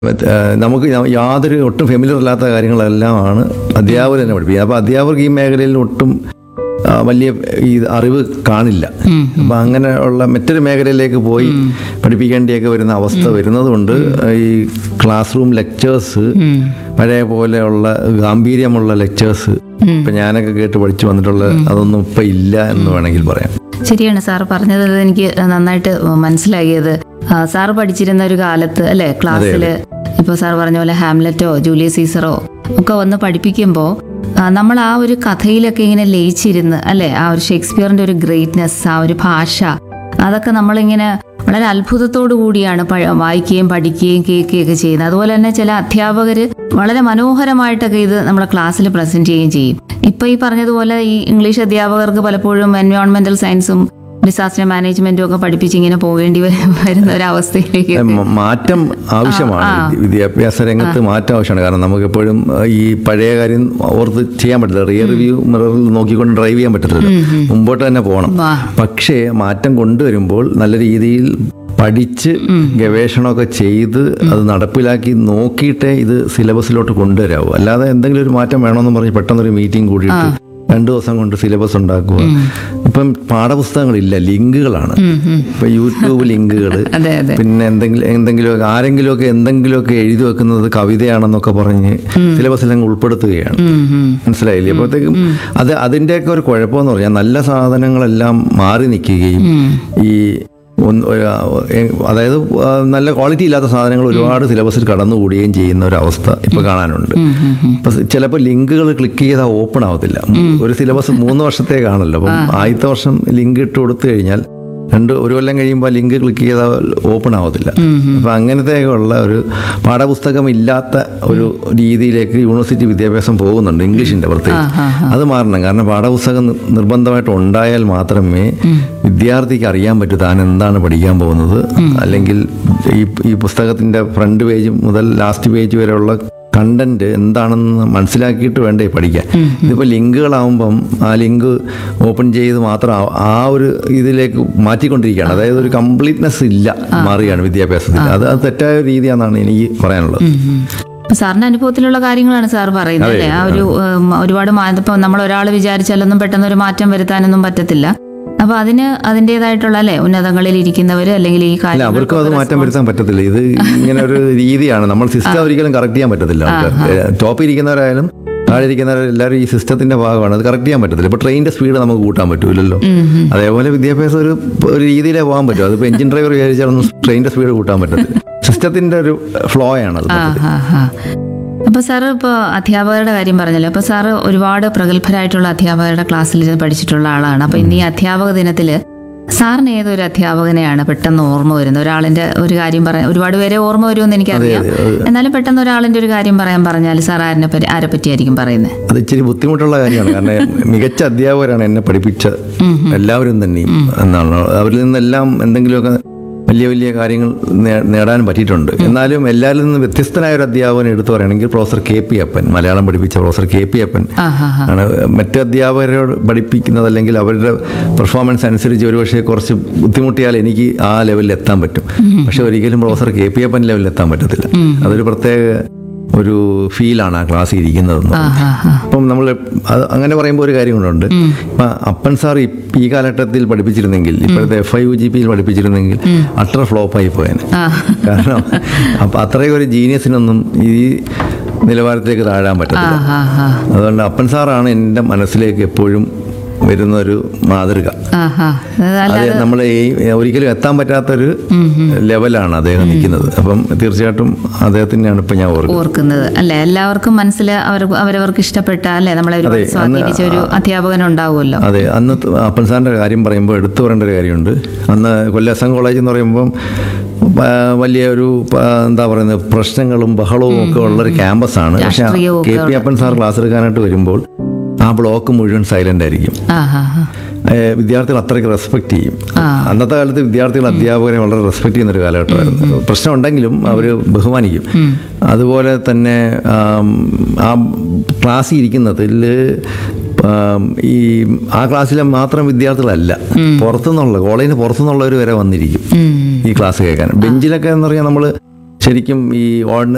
ആ, നമുക്ക് യാ- യാതൊരു ഒട്ടും ഫെമിലിയർ അല്ലാത്ത കാര്യങ്ങളെല്ലാമാണ് അധ്യാപകർ തന്നെ പഠിപ്പിക്കുക അപ്പോൾ അധ്യാപകർക്ക് ഈ മേഖലയിൽ ഒട്ടും ആ, വലിയ ഈ അറിവ് കാണില്ല അപ്പം അങ്ങനെയുള്ള മറ്റൊരു മേഖലയിലേക്ക് പോയി പഠിപ്പിക്കേണ്ടിയൊക്കെ വരുന്ന അവസ്ഥ വരുന്നത് കൊണ്ട് ഈ ക്ലാസ് റൂം ലെക്ചേഴ്സ് പഴയ പോലെയുള്ള ഗാംഭീര്യമുള്ള ലെക്ചേഴ്സ് ഇപ്പം ഞാനൊക്കെ കേട്ട് പഠിച്ചു വന്നിട്ടുള്ള അതൊന്നും ഇപ്പം ഇല്ല എന്ന് വേണമെങ്കിൽ പറയാം ശരിയാണ് സാർ പറഞ്ഞത് എനിക്ക് നന്നായിട്ട് മനസ്സിലാക്കിയത് ആ, സാർ പഠിച്ചിരുന്ന ഒരു കാലത്ത് അല്ലെ ക്ലാസ്സിൽ ഇപ്പൊ സാർ പറഞ്ഞ പോലെ ഹാംലെറ്റോ ജൂലിയസ് സീസറോ ഒക്കെ വന്ന് പഠിപ്പിക്കുമ്പോൾ നമ്മൾ ആ ഒരു കഥയിലൊക്കെ ഇങ്ങനെ ലയിച്ചിരുന്ന് അല്ലെ ആ ഒരു ഷേക്സ്പിയറിന്റെ ഒരു ഗ്രേറ്റ്നെസ് ആ ഒരു ഭാഷ അതൊക്കെ നമ്മളിങ്ങനെ വളരെ അത്ഭുതത്തോടു കൂടിയാണ് പഴ- വായിക്കുകയും പഠിക്കുകയും കേൾക്കുകയൊക്കെ ചെയ്യുന്നത് അതുപോലെ തന്നെ ചില അധ്യാപകർ വളരെ മനോഹരമായിട്ടൊക്കെ ഇത് നമ്മുടെ ക്ലാസ്സിൽ പ്രസന്റ് ചെയ്യുകയും ചെയ്യും ഇപ്പൊ ഈ പറഞ്ഞതുപോലെ ഈ ഇംഗ്ലീഷ് അധ്യാപകർക്ക് പലപ്പോഴും എൻവയോൺമെന്റൽ സയൻസും ഡിസാസ്റ്റർ മാനേജ്മെന്റും ഒക്കെ പഠിപ്പിച്ച് ഇങ്ങനെ പോകേണ്ടി വ- വരുന്ന ഒരു അവസ്ഥയിലേക്ക് മ- മാറ്റം ആവശ്യമാണ് വിദ്യ- വിദ്യാഭ്യാസ രംഗത്ത് മാറ്റം ആവശ്യമാണ് കാരണം നമുക്ക് എപ്പോഴും ഈ പഴയ കാര്യം ഓർത്ത് ചെയ്യാൻ പറ്റില്ല റിയർ റിവ്യൂ മിററിൽ നോക്കിക്കൊണ്ട് ഡ്രൈവ് ചെയ്യാൻ പറ്റത്തില്ല മുമ്പോട്ട് തന്നെ പോകണം വാ. പക്ഷേ മാറ്റം കൊണ്ടുവരുമ്പോൾ നല്ല രീതിയിൽ പഠിച്ച് ഗവേഷണമൊക്കെ ചെയ്ത് അത് നടപ്പിലാക്കി നോക്കിയിട്ടേ ഇത് സിലബസിലോട്ട് കൊണ്ടുവരാവൂ അല്ലാതെ എന്തെങ്കിലും ഒരു മാറ്റം വേണമെന്ന് പറഞ്ഞ് പെട്ടെന്നൊരു മീറ്റിംഗ് കൂടിയിട്ട് രണ്ടു ദിവസം കൊണ്ട് സിലബസ് ഉണ്ടാക്കുക ഇപ്പം പാഠപുസ്തകങ്ങളില്ല ലിങ്കുകളാണ് ഇപ്പൊ യൂട്യൂബ് ലിങ്കുകൾ അതെ അതെ പിന്നെ എന്തെങ്കിലും എന്തെങ്കിലുമൊക്കെ ആരെങ്കിലുമൊക്കെ എന്തെങ്കിലുമൊക്കെ എഴുതി വെക്കുന്നത് കവിതയാണെന്നൊക്കെ പറഞ്ഞ് സിലബസിൽ അങ്ങ് ഉൾപ്പെടുത്തുകയാണ് ഉം, ഉം. മനസ്സിലായില്ലേ അപ്പോഴത്തേക്കും അത് അതിൻ്റെയൊക്കെ ഒരു കുഴപ്പമെന്ന് പറഞ്ഞാൽ നല്ല സാധനങ്ങളെല്ലാം മാറി നിൽക്കുകയും ഈ ഒന്ന് ഒരു, ഏ, അതായത് ആ, നല്ല ക്വാളിറ്റി ഇല്ലാത്ത സാധനങ്ങൾ ഒരുപാട് സിലബസിൽ കടന്നുകൂടുകയും ചെയ്യുന്ന ഒരു അവസ്ഥ ഇപ്പൊ കാണാനുണ്ട് ഇപ്പൊ ചിലപ്പോൾ ലിങ്കുകൾ ക്ലിക്ക് ചെയ്താൽ ഓപ്പൺ ആവത്തില്ല ഒരു സിലബസ് മൂന്ന് വർഷത്തേക്കാണല്ലോ അപ്പം ആദ്യത്തെ വർഷം ലിങ്ക് ഇട്ട് കൊടുത്തു കഴിഞ്ഞാൽ രണ്ട് ഒരു കൊല്ലം കഴിയുമ്പോൾ ലിങ്ക് ക്ലിക്ക് ചെയ്താൽ ഓപ്പൺ ആവത്തില്ല അപ്പം അങ്ങനത്തെയൊക്കെ ഉള്ള ഒരു പാഠപുസ്തകം ഇല്ലാത്ത ഒരു രീതിയിലേക്ക് യൂണിവേഴ്സിറ്റി വിദ്യാഭ്യാസം പോകുന്നുണ്ട് ഇംഗ്ലീഷിന്റെ പ്രത്യേകിച്ച് അത് മാറണം കാരണം പാഠപുസ്തകം നി- നിർബന്ധമായിട്ട് ഉണ്ടായാൽ മാത്രമേ വിദ്യാർത്ഥിക്ക് അറിയാൻ പറ്റൂ താൻ എന്താണ് പഠിക്കാൻ പോകുന്നത് അല്ലെങ്കിൽ ഈ ഈ പുസ്തകത്തിന്റെ ഫ്രണ്ട് പേജ് മുതൽ ലാസ്റ്റ് പേജ് വരെയുള്ള കണ്ടന്റ് എന്താണെന്ന് മനസ്സിലാക്കിയിട്ട് വേണ്ടേ പഠിക്കാൻ ഇതിപ്പോൾ ലിങ്കുകളാവുമ്പം ആ ലിങ്ക് ഓപ്പൺ ചെയ്ത് മാത്രം ആ- ആ ഒരു ഇതിലേക്ക് മാറ്റിക്കൊണ്ടിരിക്കുകയാണ് അതായത് ഒരു കംപ്ലീറ്റ്നെസ് ഇല്ല മാറുകയാണ് വിദ്യാഭ്യാസത്തിൽ അത് അത് തെറ്റായ രീതിയാണെന്നാണ് എനിക്ക് പറയാനുള്ളത് ഇപ്പൊ സാറിന്റെ അനുഭവത്തിലുള്ള കാര്യങ്ങളാണ് സാർ പറയുന്നത് അല്ലേ ആ ഒരു ഉം, ഒരുപാട് മാ- ഇപ്പൊ നമ്മൾ ഒരാൾ വിചാരിച്ചാലൊന്നും പെട്ടെന്ന് ഒരു മാറ്റം വരുത്താനൊന്നും പറ്റത്തില്ല അപ്പൊ അതിന് അതിൻ്റെതായിട്ടുള്ള അല്ലെ ഉന്നതങ്ങളിൽ ഇരിക്കുന്നവര് അല്ലെങ്കിൽ ഈ അല്ല കാര്യം അവർക്കും അത് മാറ്റം വരുത്താൻ പറ്റത്തില്ല ഇത് ഇങ്ങനെ ഒരു രീതിയാണ് നമ്മൾ സിസ്റ്റം ഒരിക്കലും കറക്റ്റ് ചെയ്യാൻ പറ്റത്തില്ല ടോപ്പിൽ ഇരിക്കുന്നവരായാലും താഴെ ഇരിക്കുന്നവരെല്ലാവരും ഈ സിസ്റ്റത്തിന്റെ ഭാഗമാണ് അത് കറക്റ്റ് ചെയ്യാൻ പറ്റത്തില്ല ഇപ്പൊ ട്രെയിനിന്റെ സ്പീഡ് നമുക്ക് കൂട്ടാൻ പറ്റൂലല്ലോ അതേപോലെ വിദ്യാഭ്യാസം ഒരു ഒരു രീതിയിലേ പോകാൻ പറ്റും അതിപ്പോ എഞ്ചിൻ ഡ്രൈവർ വിചാരിച്ചാലൊന്നും ട്രെയിനിന്റെ സ്പീഡ് കൂട്ടാൻ പറ്റത്തില്ല സിസ്റ്റത്തിന്റെ ഒരു ഫ്ലോ ആണ് അത് ആ ഹാ ഹാ അപ്പൊ സാറ് ഇപ്പോൾ അധ്യാപകരുടെ കാര്യം പറഞ്ഞല്ലോ അപ്പൊ സാറ് ഒരുപാട് പ്രഗത്ഭരായിട്ടുള്ള അധ്യാപകരുടെ ക്ലാസ്സിൽ ഇരുന്ന് പഠിച്ചിട്ടുള്ള ആളാണ് അപ്പൊ ഇന്ന് ഈ അധ്യാപക ദിനത്തില് സാറിന് ഏതൊരു അധ്യാപകനെയാണ് പെട്ടെന്ന് ഓർമ്മ വരുന്നത് ഒരാളിന്റെ ഒരു കാര്യം പറയാൻ ഒരുപാട് പേരെ ഓർമ്മ വരുമെന്ന് എനിക്കറിയാം എന്നാലും പെട്ടെന്ന് ഒരാളിന്റെ ഒരു കാര്യം പറയാൻ പറഞ്ഞാൽ സാർ ആരിനെ പറ്റി ആരെ പറ്റിയായിരിക്കും പറയുന്നത് അത് ഇച്ചിരി ബുദ്ധിമുട്ടുള്ള കാര്യമാണ് കാരണം മികച്ച അധ്യാപകരാണ് എന്നെ പഠിപ്പിച്ച എല്ലാവരും തന്നെയും എന്നാണ് അവരിൽ നിന്നെല്ലാം എന്തെങ്കിലുമൊക്കെ വലിയ വലിയ കാര്യങ്ങൾ നേ- നേടാൻ പറ്റിയിട്ടുണ്ട് എന്നാലും എല്ലാവരിൽ നിന്ന് വ്യത്യസ്തനായ ഒരു അധ്യാപകനെ എടുത്തു പറയുകയാണെങ്കിൽ പ്രൊഫസർ കെ പി അപ്പൻ മലയാളം പഠിപ്പിച്ച പ്രൊഫസർ കെ പി അപ്പൻ ആ ഹാ ഹാ ആണ് മറ്റ് അധ്യാപകരോട് പഠിപ്പിക്കുന്നത് അല്ലെങ്കിൽ അവരുടെ പെർഫോമൻസ് അനുസരിച്ച് ഒരുപക്ഷെ കുറച്ച് ബുദ്ധിമുട്ടിയാൽ എനിക്ക് ആ ലെവലിൽ എത്താൻ പറ്റും പക്ഷെ ഒരിക്കലും പ്രൊഫസർ കെ പി അപ്പൻ ലെവലിൽ എത്താൻ പറ്റത്തില്ല അതൊരു പ്രത്യേക ഒരു ഫീലാണ് ആ ക്ലാസ്സിൽ ഇരിക്കുന്നതെന്ന് ആ ഹാ ഹാ അപ്പം നമ്മൾ അത് അങ്ങനെ പറയുമ്പോൾ ഒരു കാര്യം കൊണ്ടുണ്ട് ഇപ്പം അപ്പൻ സാർ ഇപ്പ- ഈ കാലഘട്ടത്തിൽ പഠിപ്പിച്ചിരുന്നെങ്കിൽ ഇപ്പോഴത്തെ എഫ് ഐ യു ജി പിയിൽ പഠിപ്പിച്ചിരുന്നെങ്കിൽ അട്ടർ ഫ്ലോപ്പായി പോയേനെ ആ കാരണം അപ്പം അത്രയും ഒരു ജീനിയസിനൊന്നും ഈ നിലവാരത്തിലേക്ക് താഴാൻ ആ പറ്റത്തില്ല ഹാ ഹാ അതുകൊണ്ട് അപ്പൻ സാറാണ് എൻ്റെ മനസ്സിലേക്ക് എപ്പോഴും വരുന്ന ഒരു മാതൃക ആ ഹാ അത് നമ്മൾ ഈ ഒരിക്കലും എത്താൻ പറ്റാത്തൊരു ലെവലാണ് അദ്ദേഹം നിൽക്കുന്നത് അപ്പം തീർച്ചയായിട്ടും അദ്ദേഹത്തിനെയാണ് ഇപ്പം ഞാൻ ഓർക്കുന്നത് ഓർക്കുന്നത് അല്ലെ എല്ലാവർക്കും മനസ്സിൽ അവർ അവരവർക്ക് ഇഷ്ടപ്പെട്ട അല്ലെ നമ്മളെ ഒരു അതെ, സ്വാധീനിച്ച ഒരു അധ്യാപകൻ ഉണ്ടാവുമല്ലോ അതെ അന്ന് ത- അപ്പൻ സാറിൻ്റെ കാര്യം പറയുമ്പോൾ എടുത്തു പറയേണ്ട ഒരു കാര്യമുണ്ട് അന്ന് കൊല്ലം എസ് എൻ കോളേജ് എന്ന് പറയുമ്പം പ- വലിയ ഒരു പ- എന്താ പറയുന്നത് പ്രശ്നങ്ങളും ബഹളവും ഒക്കെ ഉള്ളൊരു ക്യാമ്പസാണ് പക്ഷെ രാഷ്ട്രീയവും K P Appan sir class എടുക്കാനായിട്ട് വരുമ്പോൾ ആ ബ്ലോക്ക് മുഴുവൻ സൈലന്റ് ആയിരിക്കും ആ ഹാ ഹാ ഏഹ് വിദ്യാർത്ഥികൾ അത്രയ്ക്ക് റെസ്പെക്ട് ചെയ്യും അന്നത്തെ കാലത്ത് വിദ്യാർത്ഥികൾ അധ്യാപകരെ വളരെ റെസ്പെക്ട് ചെയ്യുന്ന ഒരു കാലഘട്ടമായിരുന്നു പ്രശ്നം ഉണ്ടെങ്കിലും അവർ ബഹുമാനിക്കും അതുപോലെ തന്നെ ആം, ആ ക്ലാസ്സിൽ ഇരിക്കുന്നതിൽ ആം, ഈ ആ ക്ലാസ്സിലെ മാത്രം വിദ്യാർത്ഥികളല്ല പുറത്തുനിന്നുള്ള കോളേജിന് പുറത്തുനിന്നുള്ളവർ വരെ വന്നിരിക്കും ഈ ക്ലാസ് കേൾക്കാൻ ബെഞ്ചിലൊക്കെ എന്ന് പറഞ്ഞാൽ നമ്മൾ ശരിക്കും ഈ ഓർഡിന